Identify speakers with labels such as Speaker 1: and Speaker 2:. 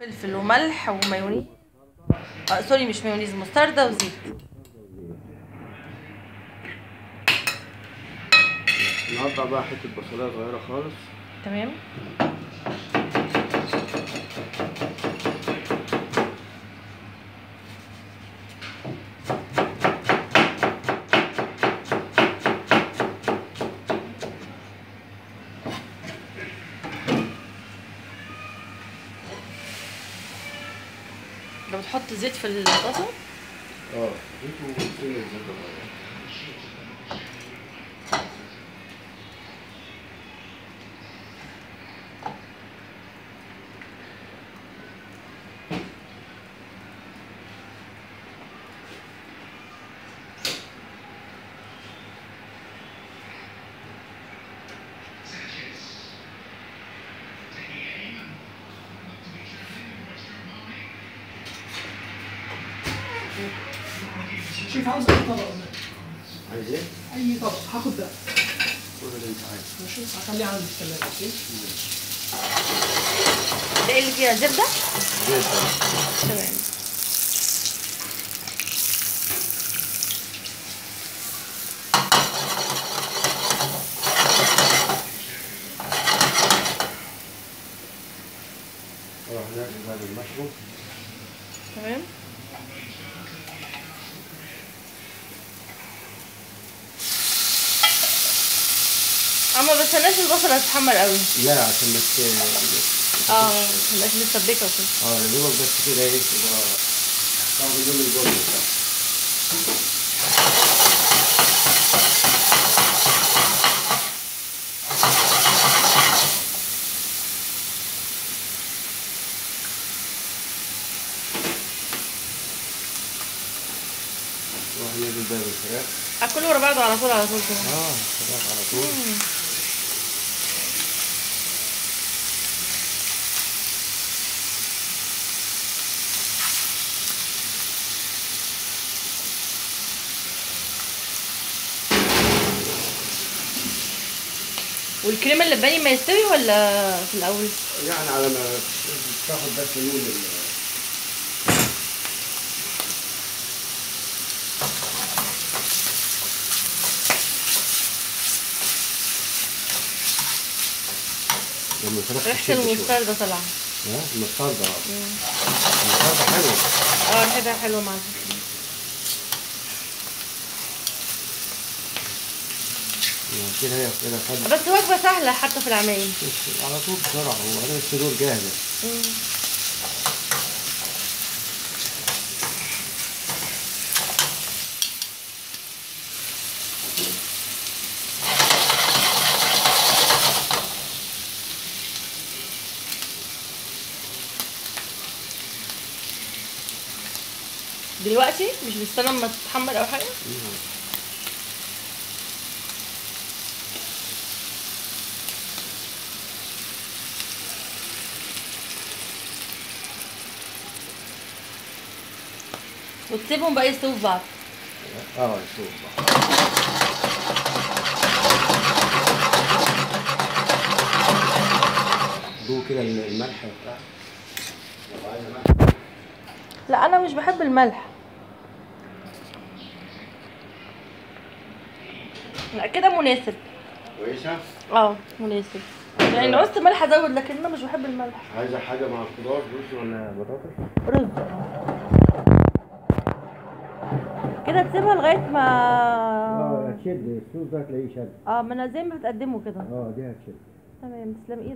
Speaker 1: فلفل وملح ومايونيز آه سوري مش مايونيز مستردة وزيت
Speaker 2: نقطع بقى حتة بصلاية صغيرة خالص
Speaker 1: تمام لو بتحط زيت في الطاسة
Speaker 2: اه انتوا سنة زيادة صغيرة
Speaker 3: شوف عاوز اي طبق
Speaker 2: عايز ايه؟
Speaker 3: اي طبق هاخد ده
Speaker 2: كل اللي انت عايزه
Speaker 3: ماشي هخليه عندي في الثلاجه اوكي
Speaker 1: ده اللي فيها زبدة
Speaker 2: زيت
Speaker 1: تمام
Speaker 2: اه هنعمل بقى المشروم
Speaker 1: تمام اما بس الناس البصل هتتحمر قوي
Speaker 2: لا عشان بس
Speaker 1: اه مبقاش متسبكه وكده
Speaker 2: اه يا دوبك بس كده ايه تبقى تاخد اللون البني بتاعها نروح ننزل بقى بالفراخ
Speaker 1: اكله ورا بعضه على طول على طول كده
Speaker 2: اه الفراخ على طول
Speaker 1: مم. والكريمه اللباني ما يستوي ولا في الاول
Speaker 2: يعني على ما تاخد بس لون ال- لما الفراخ
Speaker 1: ريحه
Speaker 2: تشد شوية.
Speaker 1: المستردة طالعه
Speaker 2: ها المستردة اه المستردة حلوة
Speaker 1: اه ريحتها حلوه مع الفلفل.
Speaker 2: يعني كده هي كده خدت
Speaker 1: بس وجبه سهله حتى في العمايل
Speaker 2: على طول بسرعة وبعدين الصدور جاهزة
Speaker 1: مم. دلوقتي مش بستنى اما تتحمر او حاجه وتسيبهم بقى يستووا في بعض
Speaker 2: اه شوف بقى دوق كده الملح بتاع لو عايزة ملح.
Speaker 1: لا انا مش بحب الملح لا كده مناسب
Speaker 2: كويسة
Speaker 1: اه مناسب يعني لو عوزت ملح ازود لكن انا مش بحب الملح
Speaker 2: عايزة حاجة مع الخضار رز ولا بطاطس؟
Speaker 1: رز كده تسيبها لغايه ما
Speaker 2: اه هتشد الصوص ده هتلاقيه شد
Speaker 1: اه ما انا زي ما بتقدمه كده
Speaker 2: اه دي هتشد
Speaker 1: تمام تسلم ايدك